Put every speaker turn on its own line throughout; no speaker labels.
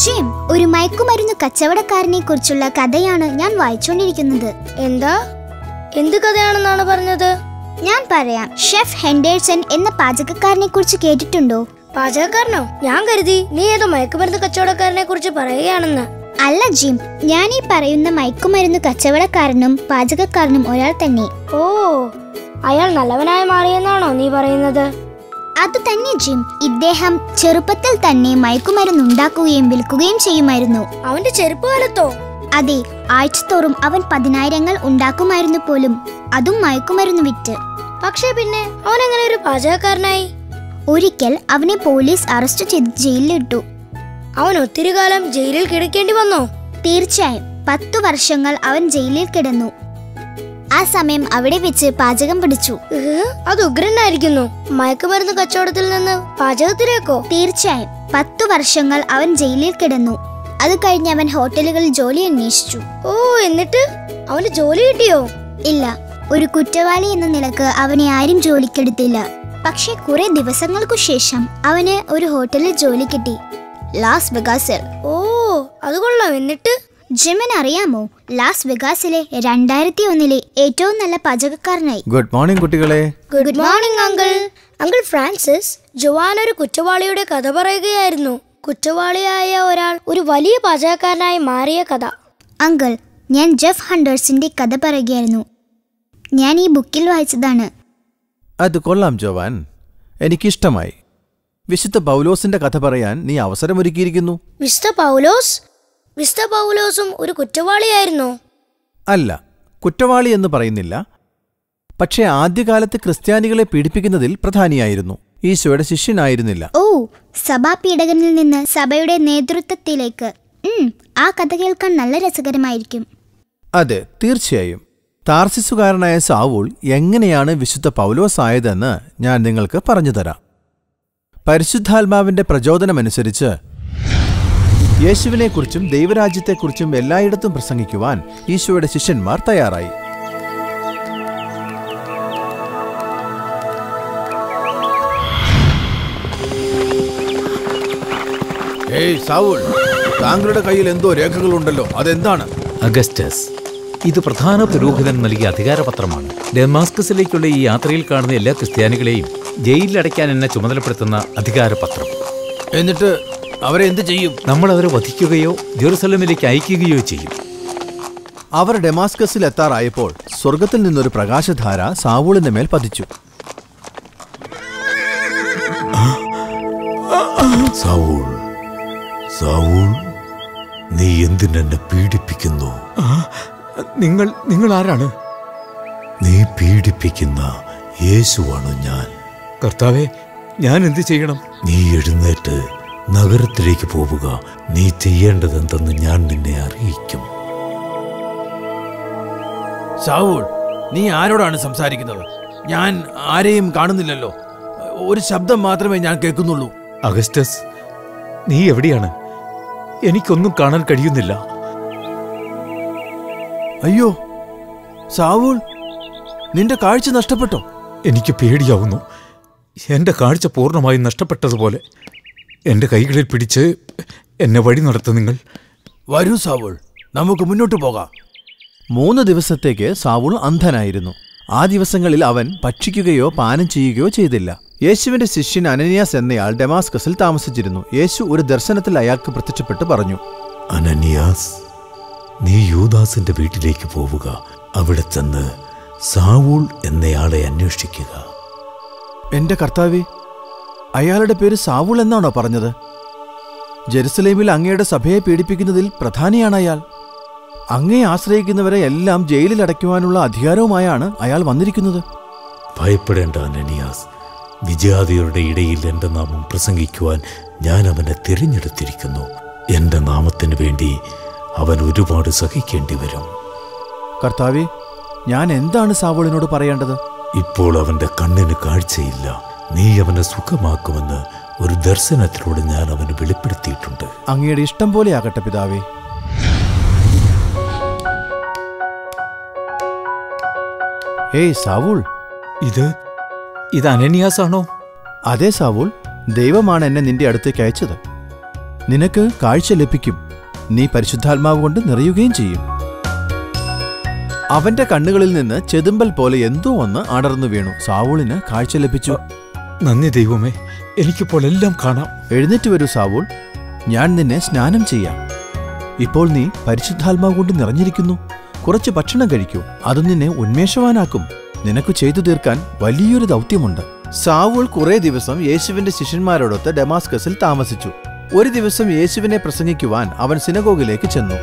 Gym ഒരു മയക്കുമരുന്ന് കച്ചവടക്കാരനെ കുറിച്ചുള്ള കഥയാണ് ഞാൻ വായിച്ചുകൊണ്ടിരിക്കുന്നത്
എന്താ എന്ത് കഥയാണെന്നാണ് പറഞ്ഞത്
ഞാൻ പറയാം ഷെഫ് ഹെൻഡേഴ്സൺ എന്ന പാചകക്കാരനെ കുറിച്ച് കേട്ടിട്ടുണ്ടോ
പാചകക്കാരനോ ഞാൻ കരുതി നീ ഏതോ മയക്കുമരുന്ന് കച്ചവടക്കാരനെ കുറിച്ച് പറയുകയാണെന്ന്
അല്ല ജിം ഞാൻ ഈ പറയുന്ന മയക്കുമരുന്ന് കച്ചവടക്കാരനും പാചകക്കാരനും ഒരാൾ തന്നെ
ഓ അയാൾ നല്ലവനായി മാറിയെന്നാണോ നീ പറയുന്നത്
അത് തന്നെ ജിം ഇദ്ദേഹം ചെറുപ്പത്തിൽ തന്നെ മയക്കുമരുന്ന് ഉണ്ടാക്കുകയും വിൽക്കുകയും ചെയ്യുമായിരുന്നു
അവന്റെ ചെരുപ്പ് കാലത്തോ
അതെ ആഴ്ചത്തോറും അവൻ പതിനായിരങ്ങൾ ഉണ്ടാക്കുമായിരുന്നു പോലും അതും മയക്കുമരുന്ന് വിറ്റ്
പക്ഷേ പിന്നെ അവൻ എങ്ങനെ ഒരു പാചകക്കാരനായി
ഒരിക്കൽ അവനെ പോലീസ് അറസ്റ്റ് ചെയ്ത് ജയിലിലിട്ടു
അവൻ ഒത്തിരി കാലം ജയിലിൽ കിടക്കേണ്ടി വന്നോ
തീർച്ചയായും പത്തു വർഷങ്ങൾ അവൻ ജയിലിൽ കിടന്നു ആ സമയം അവിടെ വെച്ച് പാചകം പഠിച്ചു
ഏഹ്, അത് ഉഗ്രനായിരിക്കുന്നു മയക്കുമരുന്ന് കച്ചവടത്തിൽ നിന്ന് പാചകത്തിലേക്കോ
തീർച്ചയായും പത്തു വർഷങ്ങൾ അവൻ ജയിലിൽ കിടന്നു അത് കഴിഞ്ഞ് അവൻ ഹോട്ടലുകളിൽ ജോലി അന്വേഷിച്ചു
ഓ എന്നിട്ട് അവന് ജോലി കിട്ടിയോ
ഇല്ല ഒരു കുറ്റവാളി എന്ന നിലക്ക് അവനെ ആരും ജോലിക്കെടുത്തില്ല പക്ഷെ കുറെ ദിവസങ്ങൾക്കു ശേഷം അവന് ഒരു ഹോട്ടലിൽ ജോലി കിട്ടി ലാസ് വെഗാസിൽ
ഓ അത് കൊള്ളാം എന്നിട്ട്
ജിമിന് അറിയാമോ ലാസ് വെഗാസിലെ രണ്ടായിരത്തി ഒന്നിലെ ഏറ്റവും നല്ല പാചകക്കാരനായി
ഗുഡ് മോർണിംഗ് കുട്ടികളെ
good morning uncle uncle Francis Joan ഒരു കുറ്റവാളിയുടെ കഥ പറയുകയായിരുന്നു കുറ്റവാളിയായ ഒരാൾ ഒരു വലിയ പാചകക്കാരനായി മാറിയ കഥ
അങ്കിൾ ഞാൻ ജെഫ് ഹണ്ടേഴ്സിന്റെ കഥ പറയുകയായിരുന്നു ഞാൻ ഈ ബുക്കിൽ വായിച്ചതാണ്
അത് കൊള്ളാം ജോവാൻ എനിക്കിഷ്ടമായി വിശുദ്ധ പൗലോസിന്റെ കഥ പറയാൻ നീ അവസരമൊരുക്കിയിരിക്കുന്നു
വിസ്ത പൗലോസ് വിസ്ത പൗലോസും ഒരു കുറ്റവാളിയായിരുന്നോ
അല്ല കുറ്റവാളി എന്ന് പറയുന്നില്ല പക്ഷേ ആദ്യകാലത്ത് ക്രിസ്ത്യാനികളെ പീഡിപ്പിക്കുന്നതിൽ പ്രധാനിയായിരുന്നു ഈശോയുടെ ശിഷ്യനായിരുന്നില്ല
ഓ സഭാപീഡകനിൽ നിന്ന് സഭയുടെ നേതൃത്വത്തിലേക്ക് ഉം, ആ കഥ കേൾക്കാൻ നല്ല രസകരമായിരിക്കും
അതെ തീർച്ചയായും താർസിസുകാരനായ സാവൂൾ എങ്ങനെയാണ് വിശുദ്ധ പൗലോസ് ആയതെന്ന് ഞാൻ നിങ്ങൾക്ക് പറഞ്ഞുതരാം പരിശുദ്ധാത്മാവിന്റെ പ്രചോദനമനുസരിച്ച് യേശുവിനെക്കുറിച്ചും ദൈവരാജ്യത്തെക്കുറിച്ചും എല്ലായിടത്തും പ്രസംഗിക്കുവാൻ ഈശോയുടെ ശിഷ്യന്മാർ തയ്യാറായി ഏയ് സാവൂൾ താങ്കളുടെ കയ്യിൽ എന്തോ രേഖകളുണ്ടല്ലോ അതെന്താണ്
അഗസ്റ്റസ് ഇത് പ്രധാന പുരോഹിതൻ നൽകിയ അധികാരപത്രമാണ് ഡെമാസ്കസിലേക്കുള്ള ഈ യാത്രയിൽ കാണുന്ന എല്ലാ ക്രിസ്ത്യാനികളെയും ജയിലിലടയ്ക്കാൻ എന്നെ ചുമതലപ്പെടുത്തുന്ന അധികാരപത്രം
എന്നിട്ട് അവരെ എന്ത് ചെയ്യും
നമ്മൾ അവരെ വധിക്കുകയോ ജെറുസലമിലേക്ക് അയക്കുകയോ ചെയ്യും
അവർ ഡെമാസ്കസിൽ എത്താറായപ്പോൾ സ്വർഗത്തിൽ നിന്നൊരു പ്രകാശധാര സാവൂളിന്റെ മേൽ പതിച്ചു
സാവൂൾ സാവൂൾ നീ എന്തിനെന്നെ പീഡിപ്പിക്കുന്നു
നിങ്ങൾ നിങ്ങൾ ആരാണ്
നീ പീഡിപ്പിക്കുന്ന യേശുവാണ് ഞാൻ
കർത്താവെ ഞാൻ എന്ത് ചെയ്യണം
നീ എഴുന്നേറ്റ് നഗരത്തിലേക്ക് പോവുക നീ ചെയ്യേണ്ടതെന്തെന്ന് ഞാൻ നിന്നെ അറിയിക്കും
സാവൂൾ നീ ആരോടാണ് സംസാരിക്കുന്നത് ഞാൻ ആരെയും കാണുന്നില്ലല്ലോ ഒരു ശബ്ദം മാത്രമേ ഞാൻ കേൾക്കുന്നുള്ളൂ
അഗസ്റ്റസ് നീ എവിടെയാണ് എനിക്കൊന്നും കാണാൻ കഴിയുന്നില്ല
അയ്യോ സാവൂൾ നിന്റെ കാഴ്ച നഷ്ടപ്പെട്ടോ
എനിക്ക് പേടിയാവുന്നു എന്റെ കാഴ്ച പൂർണ്ണമായും നഷ്ടപ്പെട്ടതുപോലെ എന്റെ കൈകളിൽ പിടിച്ച് എന്നെ വഴി നടത്തു നിങ്ങൾ
വരൂ സാവൂൾ നമുക്ക് മുന്നോട്ട് പോകാം മൂന്ന് ദിവസത്തേക്ക് സാവൂൾ അന്ധനായിരുന്നു ആ ദിവസങ്ങളിൽ അവൻ ഭക്ഷിക്കുകയോ പാനം ചെയ്യുകയോ ചെയ്തില്ല യേശുവിന്റെ ശിഷ്യൻ അനനിയാസ് എന്നയാൾ ഡെമാസ്കസിൽ താമസിച്ചിരുന്നു യേശു ഒരു ദർശനത്തിൽ അയാൾക്ക് പ്രത്യക്ഷപ്പെട്ട് പറഞ്ഞു
അനനിയാസ് നീ യൂദാസിന്റെ വീട്ടിലേക്ക് പോവുക അവിടെ ചെന്ന് സാവൂൾ എന്നയാളെ അന്വേഷിക്കുക
എന്റെ കർത്താവെ അയാളുടെ പേര് സാവൂൾ എന്നാണോ പറഞ്ഞത് ജെറുസലേമിൽ അങ്ങയുടെ സഭയെ പീഡിപ്പിക്കുന്നതിൽ പ്രധാനിയാണ് അയാൾ അങ്ങയെ ആശ്രയിക്കുന്നവരെ എല്ലാം ജയിലിൽ അടയ്ക്കുവാനുള്ള അധികാരവുമായാണ് അയാൾ വന്നിരിക്കുന്നത്
ഭയപ്പെടേണ്ട അനനിയാസ് വിജാതിയുടെ ഇടയിൽ എൻ്റെ നാമം പ്രസംഗിക്കുവാൻ ഞാൻ അവനെ തിരഞ്ഞെടുത്തിരിക്കുന്നു എൻ്റെ നാമത്തിന് വേണ്ടി അവൻ ഒരുപാട് സഹിക്കേണ്ടി വരും
കർത്താവെ ഞാൻ എന്താണ് സാവൂളിനോട് പറയേണ്ടത്
ഇപ്പോൾ അവന്റെ കണ്ണിന് കാഴ്ചയില്ല നീ അവനെ സുഖമാക്കുമെന്ന് ഒരു ദർശനത്തിലൂടെ ഞാൻ അവന് വെളിപ്പെടുത്തിയിട്ടുണ്ട്
അങ്ങയുടെ ഇഷ്ടം പോലെ ആകട്ടെ പിതാവേ ഏയ് സാവൂൾ
ഇത് ഇത് അനന്യാസാണോ
അതെ സാവൂൾ ദൈവമാണ് എന്നെ നിന്റെ അടുത്തേക്ക് അയച്ചത് നിനക്ക് കാഴ്ച ലഭിക്കും നീ പരിശുദ്ധാത്മാവ് കൊണ്ട് നിറയുകയും ചെയ്യും അവന്റെ കണ്ണുകളിൽ നിന്ന് ചെതുമ്പൽ പോലെ എന്തോ ഒന്ന് അടർന്നു വീണു സാവൂളിന് കാഴ്ച ലഭിച്ചു
നന്ദി ദൈവമേ എനിക്കിപ്പോൾ എല്ലാം കാണാം
എഴുന്നേറ്റ് വരൂ സാവൂൾ ഞാൻ നിന്നെ സ്നാനം ചെയ്യാം ഇപ്പോൾ നീ പരിശുദ്ധാത്മാവ് കൊണ്ട് നിറഞ്ഞിരിക്കുന്നു കുറച്ച് ഭക്ഷണം കഴിക്കൂ അത് നിന്നെ ഉന്മേഷവാനാക്കും നിനക്ക് ചെയ്തു തീർക്കാൻ വലിയൊരു ദൗത്യമുണ്ട് സാവൂൾ കുറെ ദിവസം യേശുവിന്റെ ശിഷ്യന്മാരോടൊത്ത് ഡെമാസ്കസിൽ താമസിച്ചു ഒരു ദിവസം യേശുവിനെ പ്രസംഗിക്കുവാൻ അവൻ സിനഗോഗിലേക്ക് ചെന്നു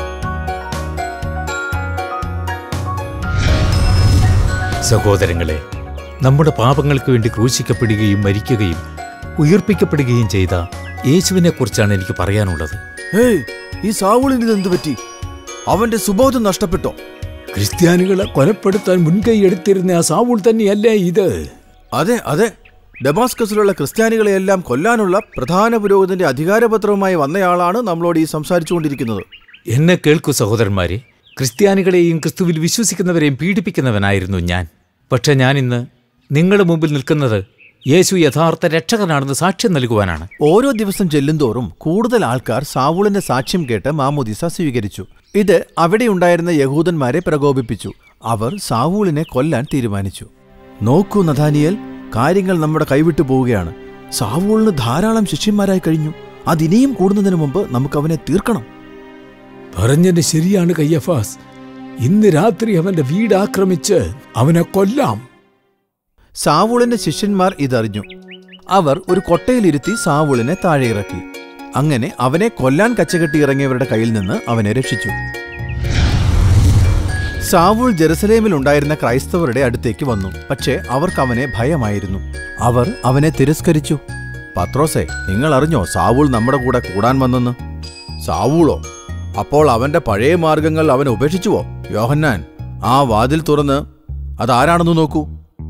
സഹോദരങ്ങളെ നമ്മുടെ പാപങ്ങൾക്ക് വേണ്ടി ക്രൂശിക്കപ്പെടുകയും മരിക്കുകയും ഉയർപ്പിക്കപ്പെടുകയും ചെയ്ത യേശുവിനെക്കുറിച്ചാണ് എനിക്ക് പറയാനുള്ളത്
ഹേയ് ഈ സാവൂളിന് ഇതെന്ത് പറ്റി അവന്റെ സുബോധം നഷ്ടപ്പെട്ടോ
ക്രിസ്ത്യാനികളെ കൊലപ്പെടുത്താൻ മുൻകൈ എടുത്തിരുന്ന ആ സാവൂൾ തന്നെയല്ലേ ഇത്
അതെ അതെ ഡെമാസ്കസിലുള്ള ക്രിസ്ത്യാനികളെയെല്ലാം കൊല്ലാനുള്ള പ്രധാന പുരോഹിതന്റെ അധികാരപത്രവുമായി വന്നയാളാണ് നമ്മളോട് ഈ സംസാരിച്ചുകൊണ്ടിരിക്കുന്നത്
എന്നെ കേൾക്കൂ സഹോദരന്മാരെ ക്രിസ്ത്യാനികളെയും ക്രിസ്തുവിൽ വിശ്വസിക്കുന്നവരെയും പീഡിപ്പിക്കുന്നവനായിരുന്നു ഞാൻ പക്ഷെ ഞാൻ ഇന്ന് നിങ്ങളുടെ മുമ്പിൽ നിൽക്കുന്നത് യേശു യഥാർത്ഥ രക്ഷകനാണെന്ന് സാക്ഷ്യം നൽകുവാനാണ്
ഓരോ ദിവസം ചെല്ലുന്തോറും കൂടുതൽ ആൾക്കാർ സാവൂളിന്റെ സാക്ഷ്യം കേട്ട് മാമോദിസ സ്വീകരിച്ചു ഇത് അവിടെയുണ്ടായിരുന്ന യഹൂദന്മാരെ പ്രകോപിപ്പിച്ചു അവർ സാവൂളിനെ കൊല്ലാൻ തീരുമാനിച്ചു നോക്കൂ നഥാനിയൽ കാര്യങ്ങൾ നമ്മുടെ കൈവിട്ടു പോവുകയാണ് സാവൂളിന് ധാരാളം ശിഷ്യന്മാരായി കഴിഞ്ഞു അതിനിയും കൂടുന്നതിന് മുമ്പ് നമുക്ക് അവനെ തീർക്കണം
പറഞ്ഞത് ശരിയാണ് കയ്യഫാസ് ഇന്ന് രാത്രി അവന്റെ വീട് ആക്രമിച്ച് അവനെ കൊല്ലാം
സാവൂളിന്റെ ശിഷ്യന്മാർ ഇതറിഞ്ഞു അവർ ഒരു കൊട്ടയിലിരുത്തി സാവൂളിനെ താഴെയിറക്കി അങ്ങനെ അവനെ കൊല്ലാൻ കച്ചകെട്ടി ഇറങ്ങിയവരുടെ കയ്യിൽ നിന്ന് അവനെ രക്ഷിച്ചു സാവൂൾ ജെറുസലേമിൽ ഉണ്ടായിരുന്ന ക്രൈസ്തവരുടെ അടുത്തേക്ക് വന്നു പക്ഷേ അവർക്ക് അവനെ ഭയമായിരുന്നു അവർ അവനെ തിരസ്കരിച്ചു പത്രോസെ നിങ്ങൾ അറിഞ്ഞോ സാവൂൾ നമ്മുടെ കൂടെ കൂടാൻ വന്നെന്ന് സാവൂളോ അപ്പോൾ അവന്റെ പഴയ മാർഗങ്ങൾ അവൻ ഉപേക്ഷിച്ചുവോ യോഹന്നാൻ ആ വാതിൽ തുറന്ന് അതാരാണെന്ന് നോക്കൂ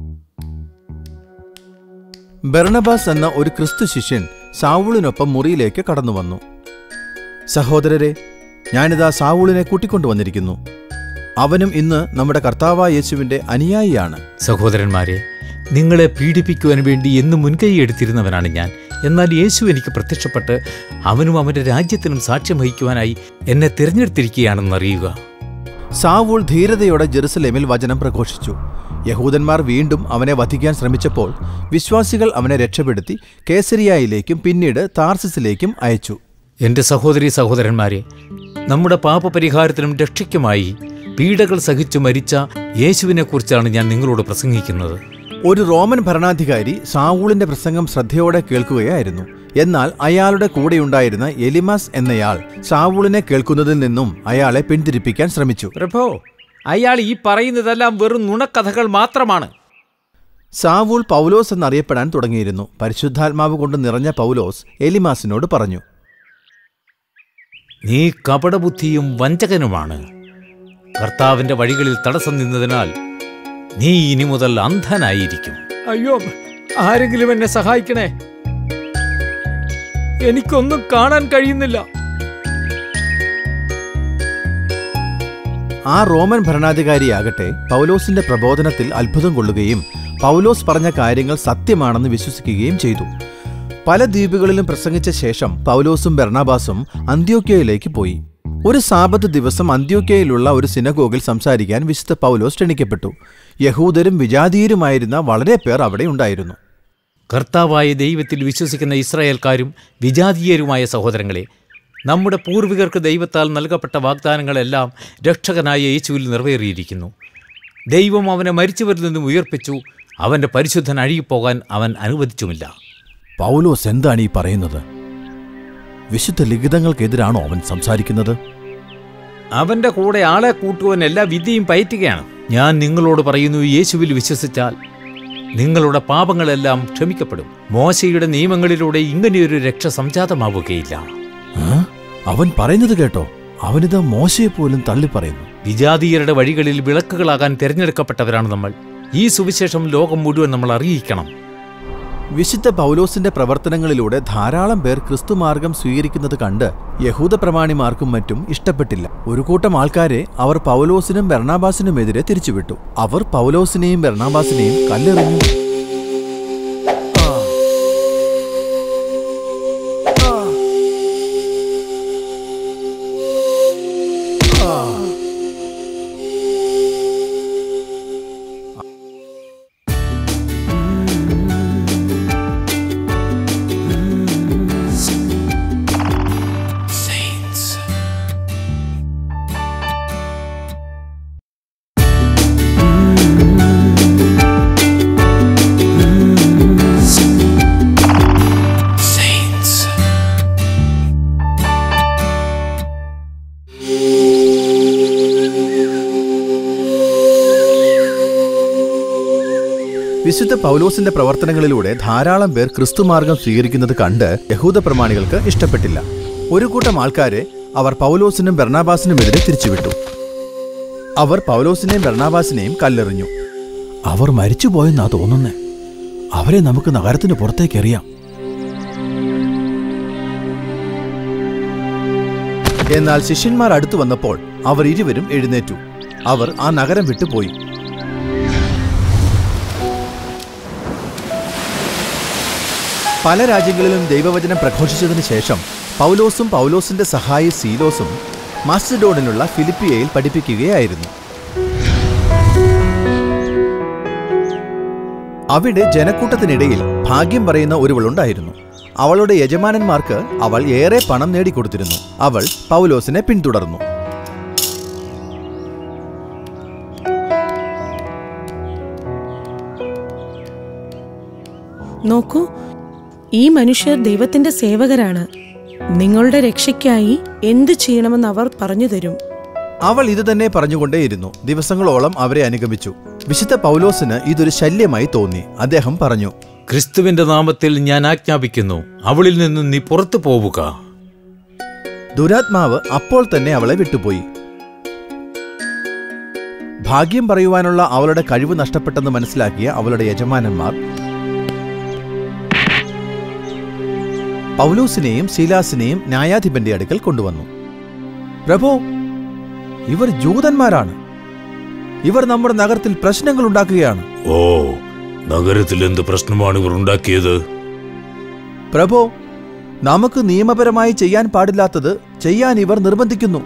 ബെർണബാസ് എന്ന ഒരു ക്രിസ്തു ശിഷ്യൻ സാവൂളിനൊപ്പം മുറിയിലേക്ക് കടന്നു വന്നു സഹോദരരെ ഞാനിതാ സാവൂളിനെ കൂട്ടിക്കൊണ്ടുവന്നിരിക്കുന്നു അവനും ഇന്ന് നമ്മുടെ കർത്താവായ യേശുവിന്റെ അനുയായിയാണ്
സഹോദരന്മാരെ നിങ്ങളെ പീഡിപ്പിക്കുവാൻ വേണ്ടി എന്നും മുൻകൈ എടുത്തിരുന്നവനാണ് ഞാൻ എന്നാൽ യേശു എനിക്ക് പ്രത്യക്ഷപ്പെട്ട് അവനും അവന്റെ രാജ്യത്തിനും സാക്ഷ്യം വഹിക്കുവാനായി എന്നെ തിരഞ്ഞെടുത്തിരിക്കുകയാണെന്ന് അറിയുക
സാവൂൾ ധീരതയോടെ ജെറുസലേമിൽ വചനം പ്രഘോഷിച്ചു യഹൂദന്മാർ വീണ്ടും അവനെ വധിക്കാൻ ശ്രമിച്ചപ്പോൾ വിശ്വാസികൾ അവനെ രക്ഷപ്പെടുത്തി കേസരിയായിലേക്കും പിന്നീട് താർസിസിലേക്കും അയച്ചു
എന്റെ സഹോദരി സഹോദരന്മാരെ നമ്മുടെ പാപപരിഹാരത്തിനും രക്ഷയ്ക്കുമായി പീഡകൾ സഹിച്ചു മരിച്ച യേശുവിനെക്കുറിച്ചാണ് ഞാൻ നിങ്ങളോട് പ്രസംഗിക്കുന്നത്
ഒരു റോമൻ ഭരണാധികാരി സാവൂളിന്റെ പ്രസംഗം ശ്രദ്ധയോടെ കേൾക്കുകയായിരുന്നു എന്നാൽ അയാളുടെ കൂടെയുണ്ടായിരുന്ന എലിമാസ് എന്നയാൾ സാവൂളിനെ കേൾക്കുന്നതിൽ നിന്നും അയാളെ പിന്തിരിപ്പിക്കാൻ ശ്രമിച്ചു
പ്രഭോ അയാൾ ഈ പറയുന്നതെല്ലാം വെറും നുണക്കഥകൾ മാത്രമാണ്
സാവൂൾ പൗലോസ് എന്നറിയപ്പെടാൻ തുടങ്ങിയിരുന്നു പരിശുദ്ധാത്മാവ് കൊണ്ട് നിറഞ്ഞ പൗലോസ് എലിമാസിനോട് പറഞ്ഞു
നീ കപടബുദ്ധിയും വഞ്ചകനുമാണ് കർത്താവിന്റെ വഴികളിൽ തടസ്സം നിന്നതിനാൽ നീ ഇനി മുതൽ അന്ധനായിരിക്കും
അയ്യോ ആരെങ്കിലും എന്നെ സഹായിക്കണേ എനിക്കൊന്നും കാണാൻ കഴിയുന്നില്ല
ആ റോമൻ ഭരണാധികാരിയാകട്ടെ പൗലോസിന്റെ പ്രബോധനത്തിൽ അത്ഭുതം കൊള്ളുകയും പൗലോസ് പറഞ്ഞ കാര്യങ്ങൾ സത്യമാണെന്ന് വിശ്വസിക്കുകയും ചെയ്തു പല ദ്വീപുകളിലും പ്രസംഗിച്ച ശേഷം പൗലോസും ബെർണാബാസും അന്ത്യോക്യയിലേക്ക് പോയി ഒരു സാപത്ത് ദിവസം അന്ത്യോക്യയിലുള്ള ഒരു സിനഗോഗിൽ സംസാരിക്കാൻ വിശുദ്ധ പൗലോസ് ക്ഷണിക്കപ്പെട്ടു യഹൂദരും വിജാതീയരുമായിരുന്ന വളരെ പേർ അവിടെ ഉണ്ടായിരുന്നു
കർത്താവായ ദൈവത്തിൽ വിശ്വസിക്കുന്ന ഇസ്രായേൽക്കാരും വിജാതീയരുമായ സഹോദരങ്ങളെ നമ്മുടെ പൂർവികർക്ക് ദൈവത്താൽ നൽകപ്പെട്ട വാഗ്ദാനങ്ങളെല്ലാം രക്ഷകനായ യേശുവിൽ നിറവേറിയിരിക്കുന്നു ദൈവം അവനെ മരിച്ചവരിൽ നിന്നും ഉയർപ്പിച്ചു അവൻ്റെ പരിശുദ്ധൻ അഴുകിപ്പോകാൻ അവൻ അനുവദിച്ചുമില്ല
പൗലോസ് എന്താണ് ഈ പറയുന്നത് വിശുദ്ധ ലിഖിതങ്ങൾക്കെതിരാണോ അവൻ സംസാരിക്കുന്നത്
അവൻ്റെ കൂടെ ആളെ കൂട്ടുവാൻ എല്ലാ വിദ്യയും പയറ്റുകയാണ് ഞാൻ നിങ്ങളോട് പറയുന്നു യേശുവിൽ വിശ്വസിച്ചാൽ നിങ്ങളുടെ പാപങ്ങളെല്ലാം ക്ഷമിക്കപ്പെടും മോശയുടെ നിയമങ്ങളിലൂടെ ഇങ്ങനെയൊരു രക്ഷ സംജാതമാവുകയില്ല
ആ? അവൻ പറയുന്നത് കേട്ടോ അവനിത് മോശയെ പോലും തള്ളിപ്പറയുന്നു
വിജാതീയരുടെ വഴികളിൽ വിളക്കുകളാകാൻ തിരഞ്ഞെടുക്കപ്പെട്ടവരാണ് നമ്മൾ ഈ സുവിശേഷം ലോകം മുഴുവൻ നമ്മൾ അറിയിക്കണം
വിശുദ്ധ പൗലോസിന്റെ പ്രവർത്തനങ്ങളിലൂടെ ധാരാളം പേർ ക്രിസ്തുമാർഗം സ്വീകരിക്കുന്നത് കണ്ട് യഹൂദ പ്രമാണിമാർക്കും മറ്റും ഇഷ്ടപ്പെട്ടില്ല ഒരു കൂട്ടം ആൾക്കാരെ അവർ പൗലോസിനും ബെർണാബാസിനുമെതിരെ തിരിച്ചുവിട്ടു അവർ പൗലോസിനെയും ബെർണാബാസിനെയും കല്ലെറിഞ്ഞു വിശുദ്ധ പൗലോസിന്റെ പ്രവർത്തനങ്ങളിലൂടെ ധാരാളം പേർ ക്രിസ്തുമാർഗം സ്വീകരിക്കുന്നത് കണ്ട് യഹൂദ പ്രമാണികൾക്ക് ഇഷ്ടപ്പെട്ടില്ല ഒരു കൂട്ടം ആൾക്കാരെ അവർ പൗലോസിനും ബെർണാബാസിനുമെതിരെ തിരിച്ചുവിട്ടു അവർ പൗലോസിനെയും ബെർണാബാസിനെയും കല്ലെറിഞ്ഞു അവർ മരിച്ചുപോയെന്നാ തോന്നുന്നേ അവരെ നമുക്ക് നഗരത്തിന് പുറത്തേക്ക് എറിയാം എന്നാൽ ശിഷ്യന്മാർ അടുത്തു വന്നപ്പോൾ അവർ ഇരുവരും എഴുന്നേറ്റു അവർ ആ നഗരം വിട്ടുപോയി പല രാജ്യങ്ങളിലും ദൈവവചനം പ്രഘോഷിച്ചതിന് ശേഷം പൗലോസും പൗലോസിന്റെ സഹായി സീലോസും മാസ്റ്റഡോണിലുള്ള ഫിലിപ്പിയയിൽ പഠിപ്പിക്കുകയായിരുന്നു അവിടെ ജനക്കൂട്ടത്തിനിടയിൽ ഭാഗ്യം പറയുന്ന ഒരുവളുണ്ടായിരുന്നു അവളുടെ യജമാനന്മാർക്ക് അവൾ ഏറെ പണം നേടിക്കൊടുത്തിരുന്നു അവൾ പൗലോസിനെ പിന്തുടർന്നു
നോക്കൂ ഈ മനുഷ്യർ ദൈവത്തിന്റെ സേവകരാണ് നിങ്ങളുടെ രക്ഷയ്ക്കായി എന്ത് ചെയ്യണമെന്ന് അവർ പറഞ്ഞു തരും
അവൾ ഇത് തന്നെ പറഞ്ഞുകൊണ്ടേയിരുന്നു ദിവസങ്ങളോളം അവരെ അനുഗമിച്ചു വിശുദ്ധ പൗലോസിന് ഇതൊരു ശല്യമായി തോന്നി അദ്ദേഹം പറഞ്ഞു
ക്രിസ്തുവിന്റെ നാമത്തിൽ ഞാൻ ആജ്ഞാപിക്കുന്നു അവളിൽ നിന്ന് നീ പുറത്തു പോവുക
ദുരാത്മാവ് അപ്പോൾ തന്നെ അവളെ വിട്ടുപോയി ഭാഗ്യം പറയുവാനുള്ള അവളുടെ കഴിവ് നഷ്ടപ്പെട്ടെന്ന് മനസ്സിലാക്കിയ അവളുടെ യജമാനന്മാർ പൗലോസിനെയും ശീലാസിനെയും ന്യായാധിപന്റെ അടുക്കൽ കൊണ്ടുവന്നു പ്രഭോ ഇവർ ജൂതന്മാരാണ് ഇവർ നമ്മുടെ നഗരത്തിൽ പ്രശ്നങ്ങൾ ഉണ്ടാക്കുകയാണ്
ഓ നഗരത്തിൽ എന്ത് പ്രശ്നമാണ് ഇവർ ഉണ്ടാക്കിയത്
പ്രഭോ നമുക്ക് നിയമപരമായി ചെയ്യാൻ പാടില്ലാത്തത് ചെയ്യാൻ ഇവർ നിർബന്ധിക്കുന്നു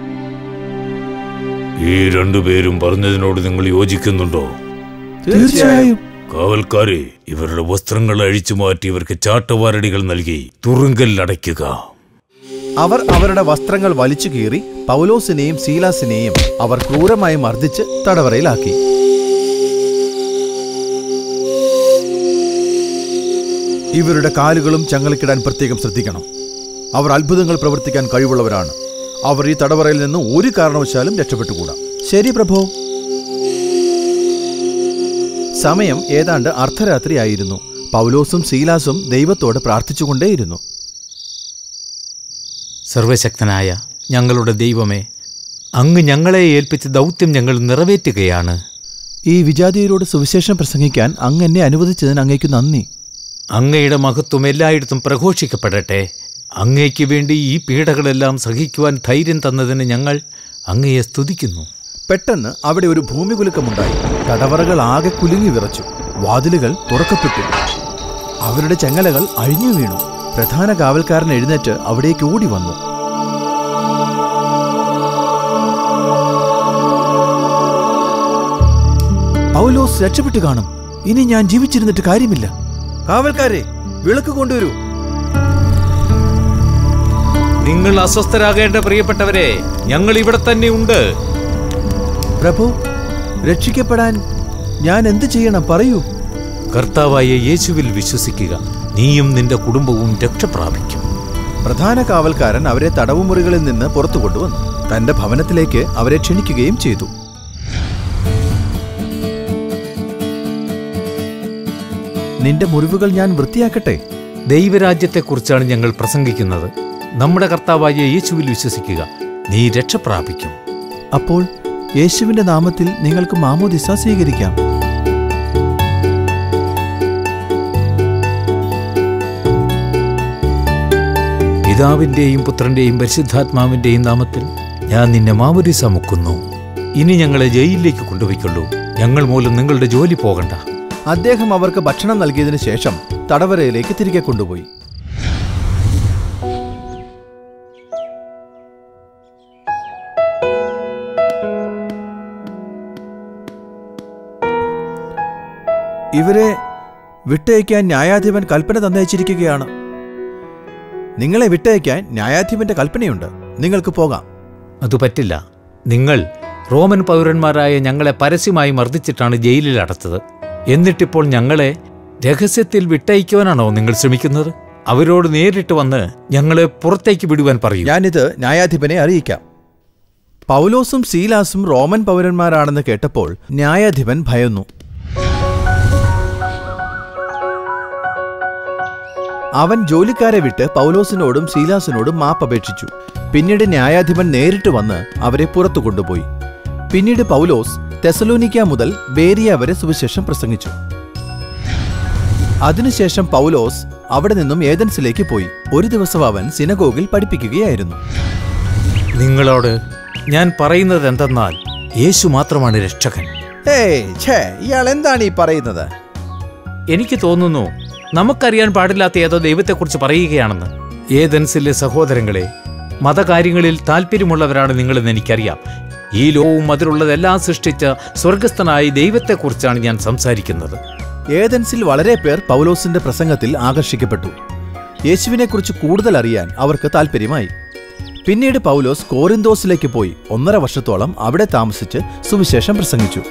ഈ രണ്ടുപേരും പറഞ്ഞതിനോട് നിങ്ങൾ യോജിക്കുന്നുണ്ടോ
തീർച്ചയായും
കാവൽക്കാരെ ഇവരുടെ വസ്ത്രങ്ങൾ അഴിച്ചു മാറ്റി ഇവർക്ക് ചാട്ടവാരടികൾ നൽകി തുറുങ്കൽ അടയ്ക്കുക
അവർ അവരുടെ വസ്ത്രങ്ങൾ വലിച്ചു കീറി പൗലോസിനെയും സീലാസിനെയും അവർ ക്രൂരമായി മർദ്ദിച്ച് തടവറയിലാക്കി ഇവരുടെ കാലുകളും ചങ്ങലക്കിടാൻ പ്രത്യേകം ശ്രദ്ധിക്കണം അവർ അത്ഭുതങ്ങൾ പ്രവർത്തിക്കാൻ കഴിവുള്ളവരാണ് അവർ ഈ തടവറയിൽ നിന്ന് ഒരു കാരണവശാലും രക്ഷപ്പെട്ടുകൂടാ ശരി പ്രഭോ സമയം ഏതാണ്ട് അർദ്ധരാത്രിയായിരുന്നു പൗലോസും സീലാസും ദൈവത്തോട് പ്രാർത്ഥിച്ചുകൊണ്ടേയിരുന്നു
സർവശക്തനായ ഞങ്ങളുടെ ദൈവമേ അങ്ങ് ഞങ്ങളെ ഏൽപ്പിച്ച ദൗത്യം ഞങ്ങൾ നിറവേറ്റുകയാണ്
ഈ വിജാതിയരോട് സുവിശേഷം പ്രസംഗിക്കാൻ അങ്ങ് എന്നെ അനുവദിച്ചതിന് അങ്ങേക്ക് നന്ദി
അങ്ങയുടെ മഹത്വം എല്ലായിടത്തും പ്രഘോഷിക്കപ്പെടട്ടെ അങ്ങയ്ക്ക് വേണ്ടി ഈ പീഡകളെല്ലാം സഹിക്കുവാൻ ധൈര്യം തന്നതിന് ഞങ്ങൾ അങ്ങയെ സ്തുതിക്കുന്നു
പെട്ടെന്ന് അവിടെ ഒരു ഭൂമികുലുക്കമുണ്ടായി തടവറകൾ ആകെ കുലുങ്ങി വിറച്ചു വാതിലുകൾ തുറക്കപ്പെട്ടു അവരുടെ ചെങ്ങലകൾ അഴിഞ്ഞു വീണു പ്രധാന കാവൽക്കാരൻ എഴുന്നേറ്റ് അവിടേക്ക് ഓടി വന്നു പൗലോസ് രക്ഷപ്പെട്ടു കാണും ഇനി ഞാൻ ജീവിച്ചിരുന്നിട്ട് കാര്യമില്ല കാവൽക്കാരെ വിളക്ക് കൊണ്ടുവരൂ
നിങ്ങൾ അസ്വസ്ഥരാകേണ്ട പ്രിയപ്പെട്ടവരെ ഞങ്ങൾ ഇവിടെ തന്നെ ഉണ്ട്
പ്രഭു രക്ഷിക്കപ്പെടാൻ ഞാൻ എന്ത് ചെയ്യണം പറയൂ
കർത്താവായ യേശുവിൽ വിശ്വസിക്കുക നീയും നിന്റെ കുടുംബവും രക്ഷപ്രാപിക്കും
പ്രധാന കാവൽക്കാരൻ അവരെ തടവുമുറികളിൽ നിന്ന് പുറത്തു കൊണ്ടുവന്നു തന്റെ ഭവനത്തിലേക്ക് അവരെ ക്ഷണിക്കുകയും ചെയ്തു നിന്റെ മുറിവുകൾ ഞാൻ വൃത്തിയാക്കട്ടെ
ദൈവരാജ്യത്തെക്കുറിച്ചാണ് ഞങ്ങൾ പ്രസംഗിക്കുന്നത് നമ്മുടെ കർത്താവായ യേശുവിൽ വിശ്വസിക്കുക നീ രക്ഷപ്രാപിക്കും
അപ്പോൾ യേശുവിന്റെ നാമത്തിൽ നിങ്ങൾക്ക് മാമോദിസ സ്വീകരിക്കാം
പിതാവിന്റെയും പുത്രന്റെയും പരിശുദ്ധാത്മാവിന്റെയും നാമത്തിൽ ഞാൻ നിന്നെ മാമോദിസ മുക്കുന്നു ഇനി ഞങ്ങളെ ജയിലിലേക്ക് കൊണ്ടുപോയിക്കൊള്ളൂ ഞങ്ങൾ മൂലം നിങ്ങളുടെ ജോലി പോകണ്ട
അദ്ദേഹം അവർക്ക് ഭക്ഷണം നൽകിയതിനു ശേഷം തടവറയിലേക്ക് തിരികെ കൊണ്ടുപോയി ഇവരെ വിട്ടയക്കാൻ ന്യായാധിപൻ കൽപ്പന തന്നയച്ചിരിക്കുകയാണ് നിങ്ങളെ വിട്ടയക്കാൻ ന്യായാധിപന്റെ കൽപ്പനയുണ്ട് നിങ്ങൾക്ക് പോകാം
അത് പറ്റില്ല നിങ്ങൾ റോമൻ പൗരന്മാരായ ഞങ്ങളെ പരസ്യമായി മർദ്ദിച്ചിട്ടാണ് ജയിലിൽ അടച്ചത് എന്നിട്ടിപ്പോൾ ഞങ്ങളെ രഹസ്യത്തിൽ വിട്ടയക്കുവാനാണോ നിങ്ങൾ ശ്രമിക്കുന്നത് അവരോട് നേരിട്ട് വന്ന് ഞങ്ങളെ പുറത്തേക്ക് വിടുവാൻ പറയൂ
ഞാനിത് ന്യായാധിപനെ അറിയിക്കാം പൗലോസും സീലാസും റോമൻ പൗരന്മാരാണെന്ന് കേട്ടപ്പോൾ ന്യായാധിപൻ ഭയന്നു അവൻ ജോലിക്കാരെ വിട്ട് പൗലോസിനോടും ശീലാസിനോടും മാപ്പപേക്ഷിച്ചു പിന്നീട് ന്യായാധിപൻ നേരിട്ട് വന്ന് അവരെ പുറത്തു കൊണ്ടുപോയി പിന്നീട് പൗലോസ് തെസലോനിക്ക മുതൽ ബേരിയ വരെ സുവിശേഷം പ്രസംഗിച്ചു അതിനുശേഷം പൗലോസ് അവിടെ നിന്നും ഏതൻസിലേക്ക് പോയി ഒരു ദിവസം അവൻ സിനഗോഗിൽ പഠിപ്പിക്കുകയായിരുന്നു
നിങ്ങളോട് ഞാൻ പറയുന്നത് എന്തെന്നാൽ യേശു മാത്രമാണ് രക്ഷകൻ
ഏയ് ഛേ ഇയാൾ എന്താണ് ഈ പറയുന്നത്
എനിക്ക് തോന്നുന്നു നമുക്കറിയാൻ പാടില്ലാത്ത ഏതോ ദൈവത്തെക്കുറിച്ച് പറയുകയാണെന്ന് ഏതൻസിലെ സഹോദരങ്ങളെ മതകാര്യങ്ങളിൽ താല്പര്യമുള്ളവരാണ് നിങ്ങളെന്ന് എനിക്കറിയാം ഈ ലോകവും അതിലുള്ളതെല്ലാം സൃഷ്ടിച്ച സ്വർഗസ്ഥനായ ദൈവത്തെക്കുറിച്ചാണ് ഞാൻ സംസാരിക്കുന്നത്
ഏതൻസിൽ വളരെ പേർ പൗലോസിന്റെ പ്രസംഗത്തിൽ ആകർഷിക്കപ്പെട്ടു യേശുവിനെക്കുറിച്ച് കൂടുതൽ അറിയാൻ അവർക്ക് താല്പര്യമായി പിന്നീട് പൗലോസ് കോറിന്തോസിലേക്ക് പോയി ഒന്നര വർഷത്തോളം അവിടെ താമസിച്ച് സുവിശേഷം പ്രസംഗിച്ചു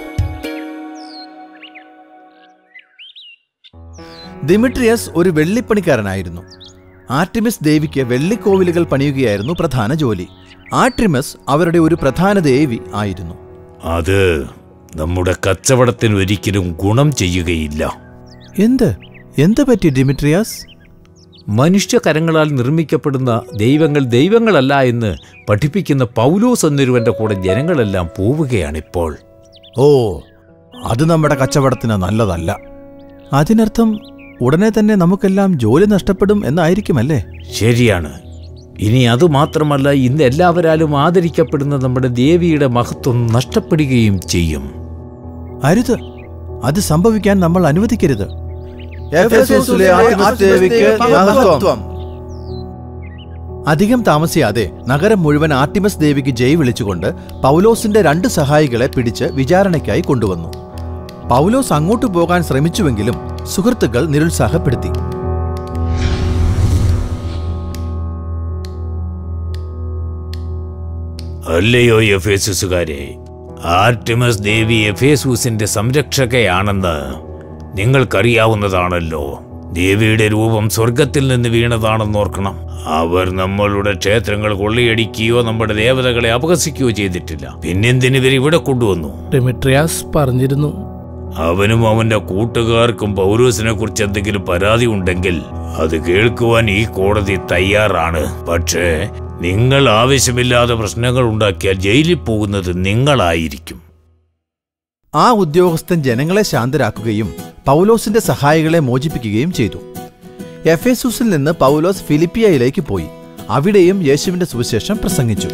ദിമിട്രിയസ് ഒരു വെള്ളിപ്പണിക്കാരനായിരുന്നു ആർട്ടിമിസ് ദേവിക്ക് വെള്ളിക്കോവിലുകൾ പണിയുകയായിരുന്നു പ്രധാന ജോലി ആർട്ടിമസ് അവരുടെ ഒരു പ്രധാന ദേവി ആയിരുന്നു
അത് നമ്മുടെ കച്ചവടത്തിന് ഒരിക്കലും ഗുണം ചെയ്യുകയില്ല
എന്ത് എന്ത് പറ്റി ഡിമിട്രിയാസ്
മനുഷ്യകരങ്ങളാൽ നിർമ്മിക്കപ്പെടുന്ന ദൈവങ്ങൾ ദൈവങ്ങളല്ല എന്ന് പഠിപ്പിക്കുന്ന പൗലോസ് എന്നൊരുവന്റെ കൂടെ ജനങ്ങളെല്ലാം പോവുകയാണിപ്പോൾ
ഓ അത് നമ്മുടെ കച്ചവടത്തിന് നല്ലതല്ല അതിനർത്ഥം ഉടനെ തന്നെ നമുക്കെല്ലാം ജോലി നഷ്ടപ്പെടും എന്നായിരിക്കുമല്ലേ
ശരിയാണ് ഇനി അതുമാത്രമല്ല ഇന്ന് എല്ലാവരാലും ആദരിക്കപ്പെടുന്ന നമ്മുടെ ദേവിയുടെ മഹത്വം നഷ്ടപ്പെടുകയും ചെയ്യും
അരുത് അത് സംഭവിക്കാൻ നമ്മൾ അനുവദിക്കരുത് എഫെസോസിലെ ആർട്ടിമസ് ദേവിക്ക് മഹത്വം. അധികം താമസിയാതെ നഗരം മുഴുവൻ ആർട്ടിമസ് ദേവിക്ക് ജയ് വിളിച്ചുകൊണ്ട് പൗലോസിന്റെ രണ്ട് സഹായികളെ പിടിച്ച് വിചാരണയ്ക്കായി കൊണ്ടുവന്നു പൗലോസ് അങ്ങോട്ടു പോകാൻ ശ്രമിച്ചുവെങ്കിലും സുഹൃത്തുക്കൾ നിരുത്സാഹപ്പെടുത്തി
അല്ലയോ എഫേസുസുകാരെ ആർട്ടിമസ് ദേവി എഫേസൂസിന്റെ സംരക്ഷകയാണെന്ന് നിങ്ങൾക്കറിയാവുന്നതാണല്ലോ ദേവിയുടെ രൂപം സ്വർഗത്തിൽ നിന്ന് വീണതാണെന്ന് ഓർക്കണം അവർ നമ്മളുടെ ക്ഷേത്രങ്ങൾ കൊള്ളയടിക്കുകയോ നമ്മുടെ ദേവതകളെ അപഹസിക്കുകയോ ചെയ്തിട്ടില്ല പിന്നെന്തിന് ഇവർ ഇവിടെ കൊണ്ടുവന്നു
ഡിമിട്രിയാസ് പറഞ്ഞിരുന്നു
അവനും അവന്റെ കൂട്ടുകാർക്കും പൗരൂസിനെ കുറിച്ച് എന്തെങ്കിലും പരാതി ഉണ്ടെങ്കിൽ അത് കേൾക്കുവാൻ ഈ കോടതി തയ്യാറാണ് പക്ഷേ നിങ്ങൾ ആവശ്യമില്ലാതെ പ്രശ്നങ്ങൾ ഉണ്ടാക്കിയാൽ ജയിലിൽ പോകുന്നത് നിങ്ങളായിരിക്കും
ആ ഉദ്യോഗസ്ഥൻ ജനങ്ങളെ ശാന്തരാക്കുകയും പൗലോസിന്റെ സഹായികളെ മോചിപ്പിക്കുകയും ചെയ്തു എഫേസുസിൽ നിന്ന് പൗലോസ് ഫിലിപ്പിയയിലേക്ക് പോയി അവിടെയും യേശുവിന്റെ സുവിശേഷം പ്രസംഗിച്ചു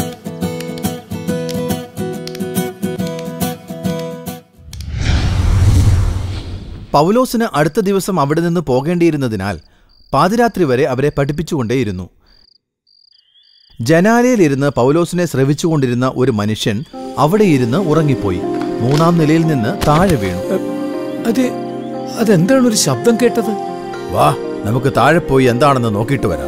പൗലോസിന് അടുത്ത ദിവസം അവിടെ നിന്ന് പോകേണ്ടിയിരുന്നതിനാൽ പാതിരാത്രി വരെ അവരെ പഠിപ്പിച്ചുകൊണ്ടേയിരുന്നു ജനാലയിലിരുന്ന് പൗലോസിനെ ശ്രവിച്ചുകൊണ്ടിരുന്ന ഒരു മനുഷ്യൻ അവിടെ ഇരുന്ന് ഉറങ്ങിപ്പോയി മൂന്നാം നിലയിൽ നിന്ന് താഴെ വീണു
അത് അതെന്താണ് ഒരു ശബ്ദം കേട്ടത്
വാ നമുക്ക് താഴെ പോയി എന്താണെന്ന് നോക്കിയിട്ട് വരാം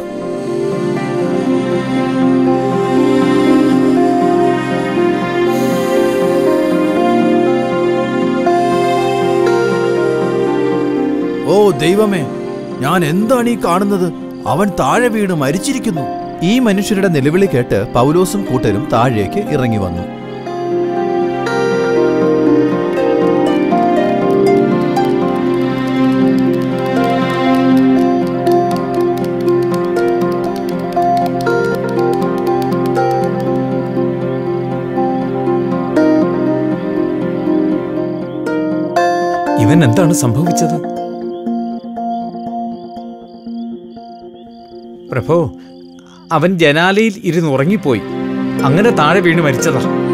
ഓ ദൈവമേ ഞാൻ എന്താണ് ഈ കാണുന്നത് അവൻ താഴെ വീണ് മരിച്ചിരിക്കുന്നു ഈ മനുഷ്യരുടെ നിലവിളി കേട്ട് പൗലോസും കൂട്ടരും താഴേക്ക് ഇറങ്ങി വന്നു
ഇവൻ എന്താണ് സംഭവിച്ചത് പ്രഭോ അവൻ ജനാലയിൽ ഇരുന്ന് ഉറങ്ങിപ്പോയി അങ്ങനെ താഴെ വീണ് മരിച്ചതാ